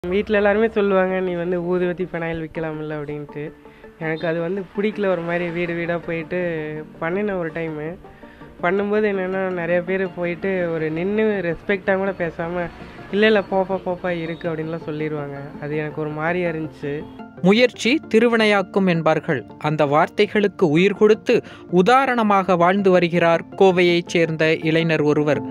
வீட்டில் எல்லாருமே சொல்லுவாங்க நீ வந்து ஊதுவத்தி பெனாயில் விற்கலாம்ல அப்படின்ட்டு எனக்கு அது வந்து பிடிக்கல ஒரு மாதிரி வீடு வீடாக போயிட்டு பண்ணினேன் ஒரு டைமு பண்ணும்போது என்னென்னா நிறைய பேர் போயிட்டு ஒரு நின்று ரெஸ்பெக்டாக கூட பேசாமல் இல்லை இல்லை போப்பா போப்பா இருக்குது அப்படின்லாம் சொல்லிடுவாங்க அது எனக்கு ஒரு மாதிரியா இருந்துச்சு முயற்சி திருவினையாக்கும் என்பார்கள் அந்த வார்த்தைகளுக்கு உயிர் கொடுத்து உதாரணமாக வாழ்ந்து வருகிறார் கோவையைச் சேர்ந்த இளைஞர் ஒருவர்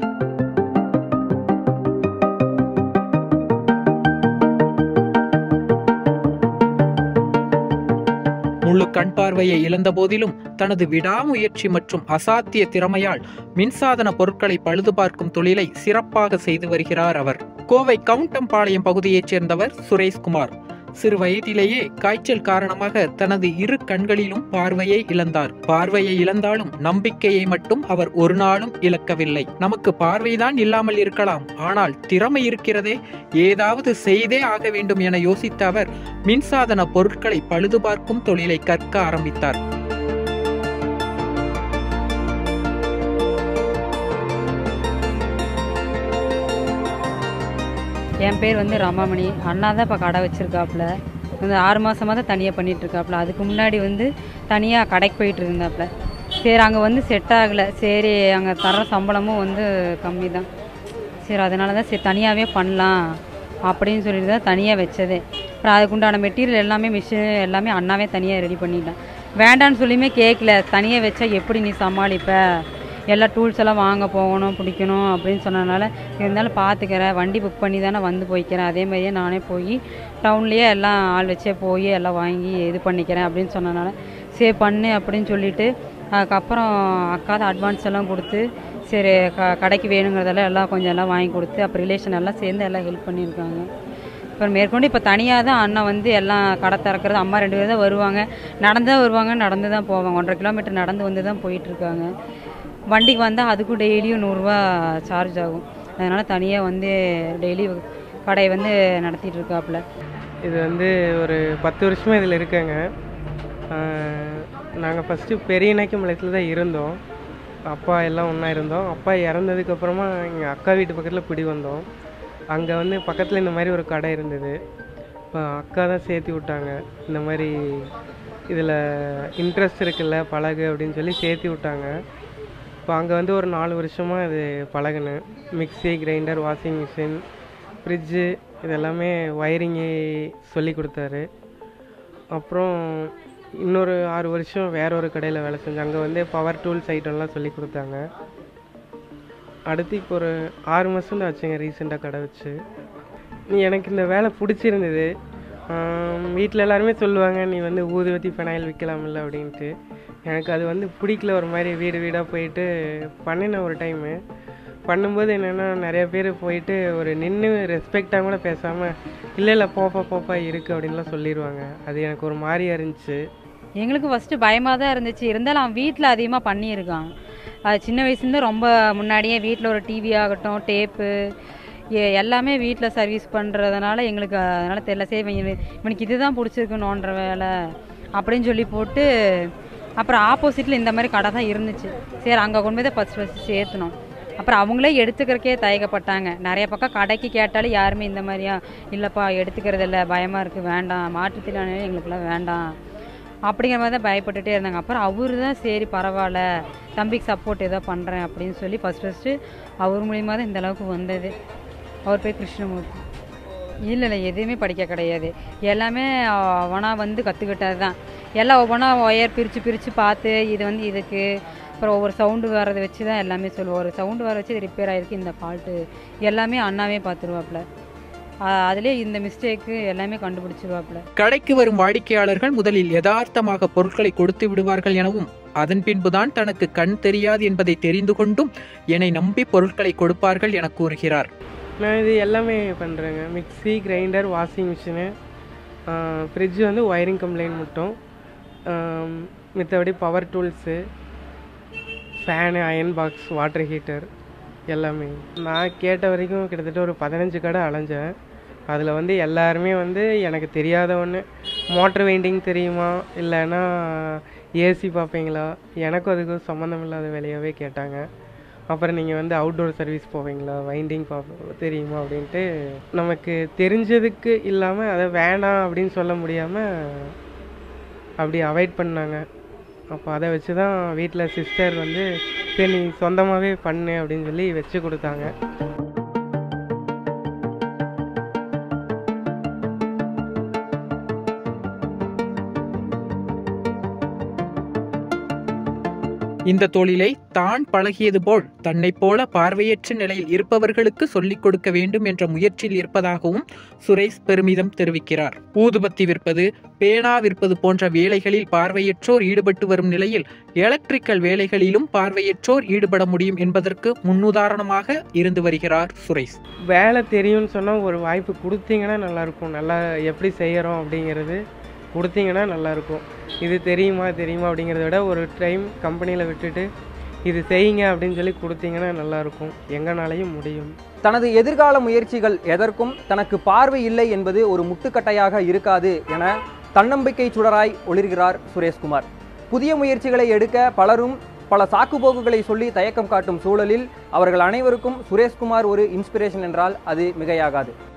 முழு கண் பார்வையை இழந்த போதிலும் தனது விடாமுயற்சி மற்றும் அசாத்திய திறமையால் மின்சாதன பொருட்களை பழுது பார்க்கும் தொழிலை சிறப்பாக செய்து வருகிறார் அவர் கோவை கவுண்டம்பாளையம் பகுதியைச் சேர்ந்தவர் சுரேஷ்குமார் சிறு வயதிலேயே காய்ச்சல் காரணமாக தனது இரு கண்களிலும் பார்வையை இழந்தார் பார்வையை இழந்தாலும் நம்பிக்கையை மட்டும் அவர் ஒரு நாளும் இழக்கவில்லை நமக்கு பார்வைதான் இல்லாமல் இருக்கலாம் ஆனால் திறமை இருக்கிறதே ஏதாவது செய்தே ஆக வேண்டும் என யோசித்த அவர் மின்சாதன பொருட்களை பழுது பார்க்கும் தொழிலை கற்க ஆரம்பித்தார் என் பேர் வந்து ரமாமணி அண்ணா தான் இப்போ கடை வச்சுருக்காப்புல வந்து ஆறு மாதமாக தான் தனியாக பண்ணிட்டு இருக்காப்புல அதுக்கு முன்னாடி வந்து தனியாக கடைக்கு போயிட்டு இருந்தாப்புல சரி அங்கே வந்து செட் ஆகலை சரி அங்கே தர சம்பளமும் வந்து கம்மி தான் சரி அதனால தான் சரி தனியாகவே பண்ணலாம் அப்படின்னு சொல்லிட்டு தான் தனியாக வச்சதே அப்புறம் அதுக்குண்டான மெட்டீரியல் எல்லாமே மிஷின் எல்லாமே அண்ணாவே தனியாக ரெடி பண்ணிட்டேன் வேண்டான்னு சொல்லியுமே கேட்கல தனியாக வச்சா எப்படி நீ சமாளிப்ப எல்லா டூல்ஸ் எல்லாம் வாங்க போகணும் பிடிக்கணும் அப்படின்னு சொன்னதுனால இருந்தாலும் பார்த்துக்கிறேன் வண்டி புக் பண்ணி தானே வந்து போய்க்கிறேன் அதே மாதிரியே நானே போய் டவுன்லேயே எல்லாம் ஆள் வச்சே போய் எல்லாம் வாங்கி இது பண்ணிக்கிறேன் அப்படின்னு சொன்னதுனால சரி பண்ணு அப்படின்னு சொல்லிட்டு அதுக்கப்புறம் அக்கா தான் அட்வான்ஸ் எல்லாம் கொடுத்து சரி க கடைக்கு வேணுங்கிறதெல்லாம் எல்லாம் கொஞ்சம் எல்லாம் வாங்கி கொடுத்து அப்புறம் ரிலேஷன் எல்லாம் சேர்ந்து எல்லாம் ஹெல்ப் பண்ணியிருக்காங்க அப்புறம் மேற்கொண்டு இப்போ தனியாக தான் அண்ணன் வந்து எல்லாம் கடை திறக்கிறது அம்மா ரெண்டு பேர் தான் வருவாங்க நடந்து தான் வருவாங்க நடந்து தான் போவாங்க ஒன்றரை கிலோமீட்டர் நடந்து வந்து தான் போயிட்டுருக்காங்க வண்டிக்கு வந்தால் அதுக்கும் டெய்லியும் நூறுரூவா சார்ஜ் ஆகும் அதனால் தனியாக வந்து டெய்லி கடையை வந்து நடத்திட்டு இருக்காப்புல இது வந்து ஒரு பத்து வருஷமாக இதில் இருக்கேங்க நாங்கள் ஃபஸ்ட்டு பெரியநாய்க்கம்பாளையத்தில் தான் இருந்தோம் அப்பா எல்லாம் ஒன்றா இருந்தோம் அப்பா இறந்ததுக்கப்புறமா எங்கள் அக்கா வீட்டு பக்கத்தில் குடி வந்தோம் அங்கே வந்து பக்கத்தில் இந்த மாதிரி ஒரு கடை இருந்தது இப்போ அக்கா தான் சேர்த்து விட்டாங்க இந்த மாதிரி இதில் இன்ட்ரெஸ்ட் இருக்குல்ல பழகு அப்படின்னு சொல்லி சேர்த்து விட்டாங்க இப்போ அங்கே வந்து ஒரு நாலு வருஷமாக இது பழகினேன் mixie grinder washing machine fridge இதெல்லாமே ஒயரிங்கு சொல்லி கொடுத்தாரு அப்புறம் இன்னொரு ஆறு வருஷம் வேற ஒரு கடையில் வேலை செஞ்சேன் அங்கே வந்து பவர் டூல்ஸ் ஐட்டம்லாம் சொல்லி கொடுத்தாங்க அடுத்து இப்போ ஒரு ஆறு மாதம் தான் ஆச்சுங்க ரீசெண்டாக கடை வச்சு நீ எனக்கு இந்த வேலை பிடிச்சிருந்தது வீட்டில் எல்லாருமே சொல்லுவாங்க நீ வந்து ஊதுவத்தி பெனாயில் விற்கலாம்ல அப்படின்ட்டு எனக்கு அது வந்து பிடிக்கல ஒரு மாதிரி வீடு வீடாக போயிட்டு பண்ணினேன் ஒரு டைமு பண்ணும்போது என்னென்னா நிறைய பேர் போயிட்டு ஒரு நின்று ரெஸ்பெக்டாக கூட பேசாமல் இல்லை இல்லை போப்பா போப்பா இருக்குது அப்படின்லாம் சொல்லிடுவாங்க அது எனக்கு ஒரு மாதிரியா இருந்துச்சு எங்களுக்கு ஃபஸ்ட்டு பயமாக தான் இருந்துச்சு இருந்தாலும் அவன் வீட்டில் அதிகமாக பண்ணியிருக்கான் அது சின்ன வயசுலேருந்து ரொம்ப முன்னாடியே வீட்டில் ஒரு டிவி ஆகட்டும் டேப்பு எல்லாமே வீட்டில் சர்வீஸ் பண்ணுறதுனால எங்களுக்கு அதனால் தெரியல சரி இவன் இவனுக்கு இதுதான் பிடிச்சிருக்குனோன்ற வேலை அப்படின்னு சொல்லி போட்டு அப்புறம் ஆப்போசிட்டில் இந்த மாதிரி கடை தான் இருந்துச்சு சரி அங்கே கொண்டு போய் தான் ஃபஸ்ட் ஃபஸ்ட்டு சேர்த்துனோம் அப்புறம் அவங்களே எடுத்துக்கிறக்கே தயக்கப்பட்டாங்க நிறைய பக்கம் கடைக்கு கேட்டாலும் யாருமே இந்த மாதிரியா இல்லைப்பா எடுத்துக்கிறது இல்லை பயமாக இருக்குது வேண்டாம் மாற்றுத்திறனாளி எங்களுக்குலாம் வேண்டாம் அப்படிங்கிற மாதிரி தான் பயப்பட்டுட்டே இருந்தாங்க அப்புறம் அவரு தான் சரி பரவாயில்ல தம்பிக்கு சப்போர்ட் ஏதோ பண்ணுறேன் அப்படின்னு சொல்லி ஃபஸ்ட் ஃபஸ்ட்டு அவர் மூலியமாக தான் இந்த அளவுக்கு வந்தது அவர் பேர் கிருஷ்ணமூர்த்தி இல்லை இல்லை எதுவுமே படிக்க கிடையாது எல்லாமே அவனாக வந்து கற்றுக்கிட்டது தான் எல்லாம் ஒவ்வொன்றா ஒயர் பிரித்து பிரித்து பார்த்து இது வந்து இதுக்கு அப்புறம் ஒவ்வொரு சவுண்டு வரதை வச்சு தான் எல்லாமே சொல்லுவோம் ஒரு சவுண்டு வர வச்சு இது ரிப்பேர் ஆகிருக்கு இந்த ஃபால்ட்டு எல்லாமே அண்ணாவே பார்த்துருவாப்புல அதிலே இந்த மிஸ்டேக்கு எல்லாமே கண்டுபிடிச்சிருவாப்புல கடைக்கு வரும் வாடிக்கையாளர்கள் முதலில் யதார்த்தமாக பொருட்களை கொடுத்து விடுவார்கள் எனவும் அதன் பின்புதான் தனக்கு கண் தெரியாது என்பதை தெரிந்து கொண்டும் என்னை நம்பி பொருட்களை கொடுப்பார்கள் என கூறுகிறார் நான் இது எல்லாமே பண்ணுறேங்க mixie grinder washing machine fridge வந்து ஒயரிங் கம்ப்ளைண்ட் மட்டும் மித்தபடி power tools fan iron box water heater எல்லாமே நான் கேட்ட வரைக்கும் கிட்டத்தட்ட ஒரு பதினஞ்சு கடை அலைஞ்சேன் அதில் வந்து எல்லாருமே வந்து எனக்கு தெரியாத ஒன்று மோட்டர் வெயிண்டிங் தெரியுமா இல்லைன்னா ஏசி பார்ப்பீங்களா எனக்கும் அதுக்கும் சம்மந்தம் இல்லாத வேலையாகவே கேட்டாங்க அப்புறம் நீங்கள் வந்து அவுட்டோர் சர்வீஸ் போவீங்களா வைண்டிங் பார்ப்ப தெரியுமா அப்படின்ட்டு நமக்கு தெரிஞ்சதுக்கு இல்லாமல் அதை வேணாம் அப்படின்னு சொல்ல முடியாமல் அப்படி அவாய்ட் பண்ணாங்க அப்போ அதை வச்சு தான் வீட்டில் சிஸ்டர் வந்து சரி நீ சொந்தமாகவே பண்ணு அப்படின்னு சொல்லி வச்சு கொடுத்தாங்க இந்த தொழிலை தான் பழகியது போல் தன்னைப் போல பார்வையற்ற நிலையில் இருப்பவர்களுக்கு சொல்லிக் கொடுக்க வேண்டும் என்ற முயற்சியில் இருப்பதாகவும் சுரேஷ் பெருமிதம் தெரிவிக்கிறார் ஊதுபத்தி விற்பது பேனா விற்பது போன்ற வேலைகளில் பார்வையற்றோர் ஈடுபட்டு வரும் நிலையில் எலக்ட்ரிக்கல் வேலைகளிலும் பார்வையற்றோர் ஈடுபட முடியும் என்பதற்கு முன்னுதாரணமாக இருந்து வருகிறார் சுரேஷ் வேலை தெரியும்னு சொன்னால் ஒரு வாய்ப்பு கொடுத்தீங்கன்னா நல்லாயிருக்கும் நல்லா எப்படி செய்கிறோம் அப்படிங்கிறது கொடுத்தீங்கன்னா நல்லாயிருக்கும் இது தெரியுமா தெரியுமா அப்படிங்கிறத விட ஒரு டைம் கம்பெனியில் விட்டுட்டு இது செய்யுங்க அப்படின்னு சொல்லி கொடுத்தீங்கன்னா நல்லாயிருக்கும் எங்கனாலையும் முடியும் தனது எதிர்கால முயற்சிகள் எதற்கும் தனக்கு பார்வை இல்லை என்பது ஒரு முட்டுக்கட்டையாக இருக்காது என தன்னம்பிக்கை சுடராய் ஒளிர்கிறார் சுரேஷ்குமார் புதிய முயற்சிகளை எடுக்க பலரும் பல சாக்குப்போக்குகளை சொல்லி தயக்கம் காட்டும் சூழலில் அவர்கள் அனைவருக்கும் சுரேஷ்குமார் ஒரு இன்ஸ்பிரேஷன் என்றால் அது மிகையாகாது